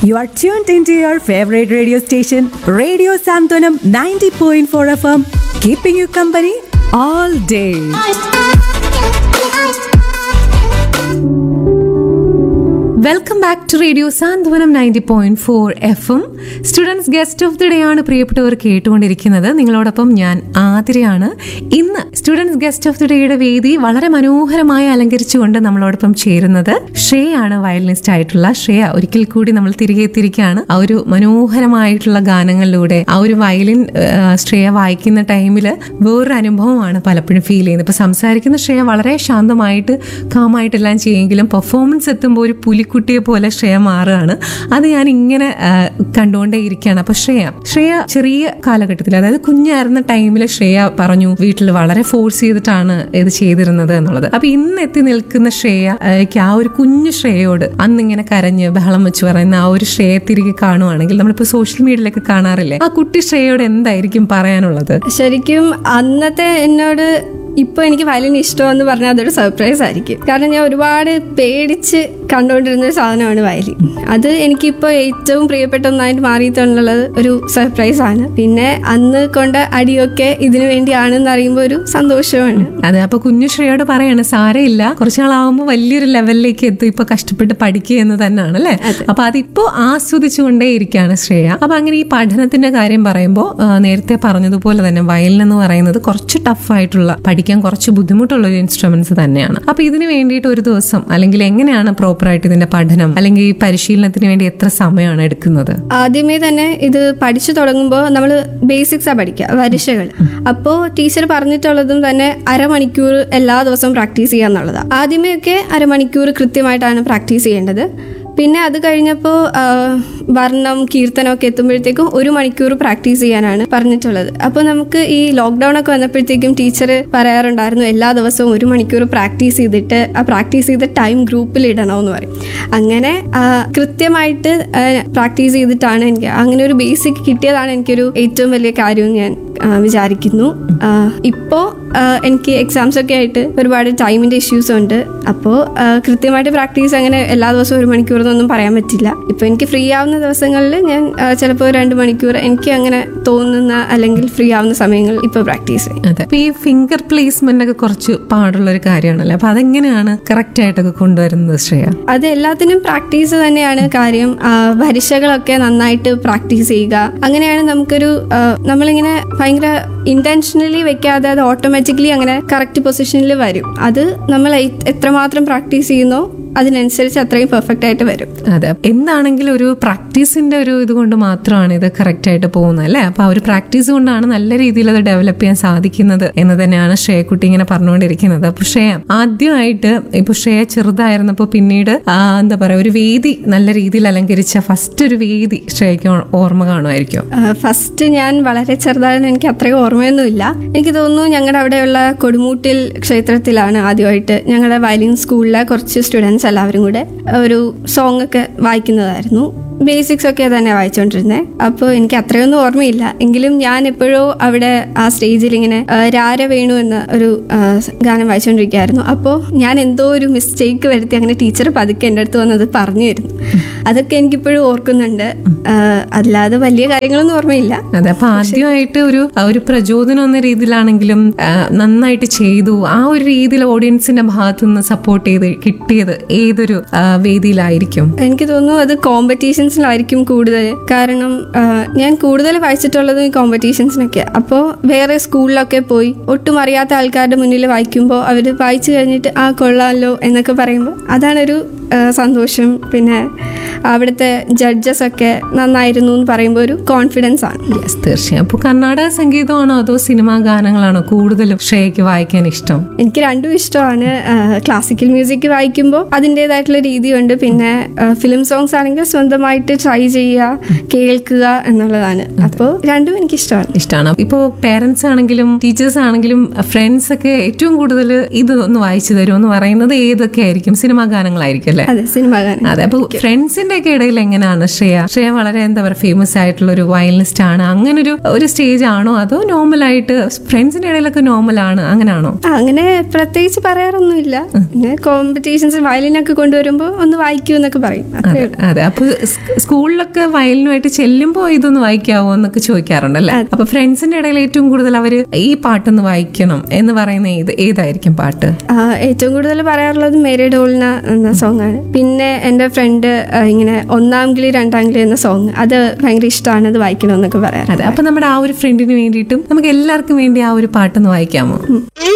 You are tuned into your favorite radio station, Radio Santonam 90.4 FM, keeping you company all day. Welcome back to radio Santhwanam ninety point four F M students guest of the day ആണ് പ്രിയപ്പെട്ടവർ കേട്ടുകൊണ്ടിരിക്കുന്നത് നിങ്ങളോടൊപ്പം ഞാൻ ആതിരയാണ് ഇന്ന് students guest of the ഡേയുടെ വേദി വളരെ മനോഹരമായി അലങ്കരിച്ചുകൊണ്ട് നമ്മളോടൊപ്പം ചേരുന്നത് ശ്രേയാണ് വയലിനിസ്റ്റ് ആയിട്ടുള്ള ശ്രേയ ഒരിക്കൽ കൂടി നമ്മൾ തിരികെ എത്തിയിരിക്കുകയാണ് ആ ഒരു മനോഹരമായിട്ടുള്ള ഗാനങ്ങളിലൂടെ ആ ഒരു വയലിൻ ആ, ശ്രേയ വായിക്കുന്ന ടൈമിൽ വേറൊരു അനുഭവമാണ് പലപ്പോഴും ഫീൽ ചെയ്യുന്നത് ഇപ്പൊ സംസാരിക്കുന്ന ശ്രേയ വളരെ ശാന്തമായിട്ട് കാമായിട്ടെല്ലാം ചെയ്യുമെങ്കിലും പെർഫോമൻസ് എത്തുമ്പോൾ ഒരു പുലിക്കുട്ടിയെ പോലെ ശ്രേയ മാറുകയാണ് അത് ഞാൻ ഇങ്ങനെ ആ, കണ്ടുകൊണ്ടേ ഇരിക്കുകയാണ് അപ്പൊ ശ്രേയ ശ്രേയ ചെറിയ കാലഘട്ടത്തിൽ അതായത് കുഞ്ഞായിരുന്ന ടൈമിൽ ശ്രേയ പറഞ്ഞു വീട്ടിൽ വളരെ ഫോഴ്സ് ചെയ്തിട്ടാണ് ഇത് ചെയ്തിരുന്നത് എന്നുള്ളത് അപ്പൊ ഇന്ന് എത്തി നിൽക്കുന്ന ശ്രേയ ആക്ക് ആ ഒരു കുഞ്ഞു ശ്രേയോട് അന്ന് ഇങ്ങനെ കരഞ്ഞ് ബഹളം വെച്ച് പറയുന്ന ആ ഒരു ശ്രേയ തിരികെ കാണുവാണെങ്കിൽ നമ്മളിപ്പോ സോഷ്യൽ മീഡിയയിലൊക്കെ കാണാറില്ലേ ആ കുട്ടി ശ്രേയോട് എന്തായിരിക്കും പറയാനുള്ളത് ശരിക്കും അന്നത്തെ എന്നോട് ഇപ്പൊ എനിക്ക് വയലിൻ ഇഷ്ടമെന്ന് പറഞ്ഞാൽ അതൊരു സർപ്രൈസ് ആയിരിക്കും കാരണം ഞാൻ ഒരുപാട് പേടിച്ച് കണ്ടുകൊണ്ടിരുന്ന ഒരു സാധനമാണ് വയലിൻ അത് എനിക്കിപ്പോൾ ഏറ്റവും പ്രിയപ്പെട്ട ഒന്നായിട്ട് മാറിയിട്ടുള്ളത് ഒരു സർപ്രൈസ് ആണ് പിന്നെ അന്ന് കൊണ്ട അടിയൊക്കെ ഇതിനു വേണ്ടിയാണെന്ന് അറിയുമ്പോൾ ഒരു സന്തോഷമാണ് അതെ അപ്പൊ കുഞ്ഞു ശ്രേയോട് പറയാണ് സാരമില്ല കുറച്ചു നാളാവുമ്പോൾ വലിയൊരു ലെവലിലേക്ക് എത്തും ഇപ്പൊ കഷ്ടപ്പെട്ട് പഠിക്കുക എന്ന് തന്നെയാണ് അല്ലെ അപ്പൊ അതിപ്പോ ആസ്വദിച്ചുകൊണ്ടേ ഇരിക്കുകയാണ് ശ്രേയ അപ്പൊ അങ്ങനെ ഈ പഠനത്തിന്റെ കാര്യം പറയുമ്പോൾ നേരത്തെ പറഞ്ഞതുപോലെ തന്നെ വയലിൻ എന്ന് പറയുന്നത് കുറച്ച് ടഫ് ആയിട്ടുള്ള പഠിക്കാൻ കുറച്ച് ബുദ്ധിമുട്ടുള്ള ഒരു ഇൻസ്ട്രുമെന്റ്സ് തന്നെയാണ് അപ്പൊ ഇതിന് വേണ്ടിയിട്ട് ഒരു ദിവസം അല്ലെങ്കിൽ എങ്ങനെയാണ് പ്രോപ്പർ ആയിട്ട് ഇതിന്റെ പഠനം അല്ലെങ്കിൽ ഈ പരിശീലനത്തിന് വേണ്ടി എത്ര സമയമാണ് എടുക്കുന്നത് ആദ്യമേ തന്നെ ഇത് പഠിച്ചു തുടങ്ങുമ്പോൾ നമ്മൾ ബേസിക്സാണ് പഠിക്കുക വരിശകൾ അപ്പോൾ ടീച്ചർ പറഞ്ഞിട്ടുള്ളതും തന്നെ അരമണിക്കൂർ എല്ലാ ദിവസവും പ്രാക്ടീസ് ചെയ്യുക എന്നുള്ളതാണ് ആദ്യമേ ഒക്കെ അരമണിക്കൂർ കൃത്യമായിട്ടാണ് പ്രാക്ടീസ് ചെയ്യേണ്ടത് പിന്നെ അത് കഴിഞ്ഞപ്പോൾ വർണ്ണം കീർത്തനം ഒക്കെ എത്തുമ്പോഴത്തേക്കും ഒരു മണിക്കൂർ പ്രാക്ടീസ് ചെയ്യാനാണ് പറഞ്ഞിട്ടുള്ളത് അപ്പോൾ നമുക്ക് ഈ ലോക്ക്ഡൗൺ ഒക്കെ വന്നപ്പോഴത്തേക്കും ടീച്ചർ പറയാറുണ്ടായിരുന്നു എല്ലാ ദിവസവും ഒരു മണിക്കൂർ പ്രാക്ടീസ് ചെയ്തിട്ട് ആ പ്രാക്ടീസ് ചെയ്ത ടൈം ഗ്രൂപ്പിൽ ഇടണമെന്ന് പറയും അങ്ങനെ ആ, കൃത്യമായിട്ട് പ്രാക്ടീസ് ചെയ്തിട്ടാണ് എനിക്ക് അങ്ങനെ ഒരു ബേസിക് കിട്ടിയതാണ് എനിക്കൊരു ഏറ്റവും വലിയ കാര്യം ഞാൻ ആ, വിചാരിക്കുന്നു ഇപ്പോൾ എനിക്ക് എക്സാംസ് ഒക്കെ ആയിട്ട് ഒരുപാട് ടൈമിന്റെ ഇഷ്യൂസ് ഉണ്ട് അപ്പോൾ കൃത്യമായിട്ട് പ്രാക്ടീസ് അങ്ങനെ എല്ലാ ദിവസവും ഒരു മണിക്കൂർ എന്നൊന്നും പറയാൻ പറ്റില്ല ഇപ്പോൾ എനിക്ക് ഫ്രീ ആവുന്ന ദിവസങ്ങളിൽ ഞാൻ ചിലപ്പോൾ രണ്ട് മണിക്കൂർ എനിക്ക് അങ്ങനെ തോന്നുന്ന അല്ലെങ്കിൽ ഫ്രീ ആവുന്ന സമയങ്ങളിൽ ഇപ്പോൾ പ്രാക്ടീസ് ചെയ്യും അതെ അപ്പൊ ഈ ഫിംഗർ പ്ലേസ്മെന്റ് ഒക്കെ കുറച്ച് പാടുള്ള ഒരു കാര്യമാണല്ലോ അപ്പൊ അതെങ്ങനെയാണ് കറക്റ്റ് ആയിട്ടൊക്കെ കൊണ്ടുവരുന്നത് ശ്രേയ അത് എല്ലാത്തിനും പ്രാക്ടീസ് തന്നെയാണ് കാര്യം ആ, വരിശകളൊക്കെ നന്നായിട്ട് പ്രാക്ടീസ് ചെയ്യുക അങ്ങനെയാണ് നമുക്കൊരു ആ, നമ്മളിങ്ങനെ ഭയങ്കര ഇന്റൻഷനലി വെക്കാതെ അത് ഓട്ടോമാറ്റിക്കലി അങ്ങനെ കറക്റ്റ് പൊസിഷനിൽ വരും അത് നമ്മൾ എ- എത്രമാത്രം പ്രാക്ടീസ് ചെയ്യുന്നോ അതിനനുസരിച്ച് അത്രയും പെർഫെക്റ്റ് ആയിട്ട് വരും അതെ എന്താണെങ്കിലും ഒരു പ്രാക്ടീസിന്റെ ഒരു ഇത് കൊണ്ട് മാത്രമാണ് ഇത് കറക്റ്റ് ആയിട്ട് പോകുന്നത് അല്ലേ അപ്പൊ ആ ഒരു പ്രാക്ടീസ് കൊണ്ടാണ് നല്ല രീതിയിൽ അത് ഡെവലപ്പ് ചെയ്യാൻ സാധിക്കുന്നത് എന്ന് തന്നെയാണ് ശ്രേയക്കുട്ടി ഇങ്ങനെ പറഞ്ഞുകൊണ്ടിരിക്കുന്നത് അപ്പൊ ശ്രേയ ആദ്യമായിട്ട് ഇപ്പൊ ശ്രേയ ചെറുതായിരുന്നപ്പോ പിന്നീട് ആ, എന്താ പറയാ ഒരു വേദി നല്ല രീതിയിൽ അലങ്കരിച്ച ഫസ്റ്റ് ഒരു വേദി ശ്രേയക്ക് ഓ- ഓർമ്മ കാണുമായിരിക്കും ഫസ്റ്റ് ഞാൻ വളരെ ചെറുതായിരുന്നു എനിക്ക് അത്രയും ഓർമ്മയൊന്നുമില്ല എനിക്ക് തോന്നുന്നു ഞങ്ങളുടെ അവിടെയുള്ള കൊടുമൂട്ടിൽ ക്ഷേത്രത്തിലാണ് ആദ്യമായിട്ട് ഞങ്ങളുടെ വയലിൻ സ്കൂളിലെ കുറച്ച് സ്റ്റുഡൻസ് എല്ലാവരും കൂടെ ഒരു സോങ് ഒക്കെ വായിക്കുന്നതായിരുന്നു ബേസിക്സ് ഒക്കെ തന്നെ വായിച്ചുകൊണ്ടിരുന്നത് അപ്പോൾ എനിക്ക് അത്രയൊന്നും ഓർമ്മയില്ല എങ്കിലും ഞാൻ എപ്പോഴോ അവിടെ ആ സ്റ്റേജിൽ ഇങ്ങനെ ആ, രാര വേണു എന്ന ഒരു ആ, ഗാനം വായിച്ചുകൊണ്ടിരിക്കുകയായിരുന്നു അപ്പോൾ ഞാൻ എന്തോ ഒരു മിസ്റ്റേക്ക് വരുത്തി അങ്ങനെ ടീച്ചർ പതുക്കെ എൻ്റെ അടുത്ത് വന്നത് പറഞ്ഞു തരുന്നു അതൊക്കെ എനിക്കിപ്പോഴും ഓർക്കുന്നുണ്ട് ആ, അല്ലാതെ വലിയ കാര്യങ്ങളൊന്നും ഓർമ്മയില്ല അതെ അപ്പൊ ആദ്യമായിട്ട് ഒരു ആ ഒരു പ്രചോദനം എന്ന രീതിയിലാണെങ്കിലും ആ, നന്നായിട്ട് ചെയ്തു ആ ഒരു രീതിയിൽ ഓഡിയൻസിന്റെ ഭാഗത്തു നിന്ന് സപ്പോർട്ട് ചെയ്ത് കിട്ടിയത് ഏതൊരു ആ, വേദിയിലായിരിക്കും എനിക്ക് തോന്നുന്നു അത് കോമ്പറ്റീഷൻസിലായിരിക്കും കൂടുതൽ കാരണം ആ, ഞാൻ കൂടുതൽ വായിച്ചിട്ടുള്ളത് ഈ കോമ്പറ്റീഷൻസിനൊക്കെ അപ്പോൾ വേറെ സ്കൂളിലൊക്കെ പോയി ഒട്ടും അറിയാത്ത ആൾക്കാരുടെ മുന്നിൽ വായിക്കുമ്പോൾ അവർ വായിച്ചു കഴിഞ്ഞിട്ട് ആ കൊള്ളാമല്ലോ എന്നൊക്കെ പറയുമ്പോൾ അതാണൊരു ആ, സന്തോഷം പിന്നെ അവിടുത്തെ ജഡ്ജസ് ഒക്കെ നന്നായിരുന്നു എന്ന് പറയുമ്പോൾ ഒരു കോൺഫിഡൻസ് ആണ് യെസ് തീർച്ചയായും അപ്പൊ കർണാടക സംഗീതമാണോ അതോ സിനിമാ ഗാനങ്ങളാണോ കൂടുതലും ശ്രേയക്ക് വായിക്കാൻ ഇഷ്ടം എനിക്ക് രണ്ടും ഇഷ്ടമാണ് ക്ലാസിക്കൽ മ്യൂസിക് വായിക്കുമ്പോൾ അതിൻ്റെതായിട്ടുള്ള രീതിയുണ്ട് പിന്നെ ഫിലിം സോങ്സ് ആണെങ്കിൽ സ്വന്തമായിട്ട് ട്രൈ ചെയ്യുക കേൾക്കുക എന്നുള്ളതാണ് അപ്പോൾ രണ്ടും എനിക്ക് ഇഷ്ടമാണ് ഇഷ്ടമാണ് ഇപ്പോ പേരൻസ് ആണെങ്കിലും ടീച്ചേഴ്സ് ആണെങ്കിലും ഫ്രണ്ട്സ് ഒക്കെ ഏറ്റവും കൂടുതൽ ഇത് ഒന്ന് വായിച്ചു തരുമോ എന്ന് പറയുന്നത് ഏതൊക്കെ ആയിരിക്കും സിനിമാ ഗാനങ്ങളായിരിക്കും അല്ലേ അതെ സിനിമ ഗാനം അതെ അപ്പൊ ഫ്രണ്ട്സിന്റെ ഫ്രണ്ട്സിന്റെ ഒക്കെ ഇടയിൽ എങ്ങനെയാണ് ശ്രേയ ശ്രേയ വളരെ എന്താ പറയുക ഫേമസ് ആയിട്ടുള്ള ഒരു വയലിനിസ്റ്റ് ആണ് അങ്ങനെ ഒരു ഒരു സ്റ്റേജ് ആണോ അതോ നോർമൽ ആയിട്ട് ഫ്രണ്ട്സിന്റെ ഇടയിലൊക്കെ നോർമൽ ആണ് അങ്ങനെയാണോ ആ, അങ്ങനെ പ്രത്യേകിച്ച് പറയാറൊന്നുമില്ല പിന്നെ കോമ്പറ്റീഷൻസ് വയലിനൊക്കെ കൊണ്ടുവരുമ്പോൾ ഒന്ന് വായിക്കൂ എന്നൊക്കെ പറയും അത്രേ അതെ, അതെ അപ്പൊ സ് സ്കൂളിലൊക്കെ വയലിനുമായിട്ട് ചെല്ലുമ്പോ ഇതൊന്ന് വായിക്കാവോ എന്നൊക്കെ ചോദിക്കാറുണ്ടല്ലേ അപ്പൊ ഫ്രണ്ട്സിന്റെ ഇടയിൽ ഏറ്റവും കൂടുതൽ അവര് ഈ പാട്ടൊന്ന് വായിക്കണം എന്ന് പറയുന്ന ഏത് ഏതായിരിക്കും പാട്ട് ആ, ഏറ്റവും കൂടുതൽ പറയാറുള്ളത് മേരി ഡോൾന എന്ന സോങ് ആണ് പിന്നെ എൻ്റെ ഫ്രണ്ട് ഇങ്ങനെ ഒന്നാം കിളി രണ്ടാം കിളി എന്ന സോങ് അത് ഭയങ്കര ഇഷ്ടമാണ് അത് വായിക്കണമെന്നൊക്കെ പറയാറ് അതെ അപ്പൊ നമ്മുടെ ആ ഒരു ഫ്രണ്ടിന് വേണ്ടിയിട്ടും നമുക്ക് എല്ലാവർക്കും വേണ്ടി ആ ഒരു പാട്ടൊന്ന് വായിക്കാമോ ഉം.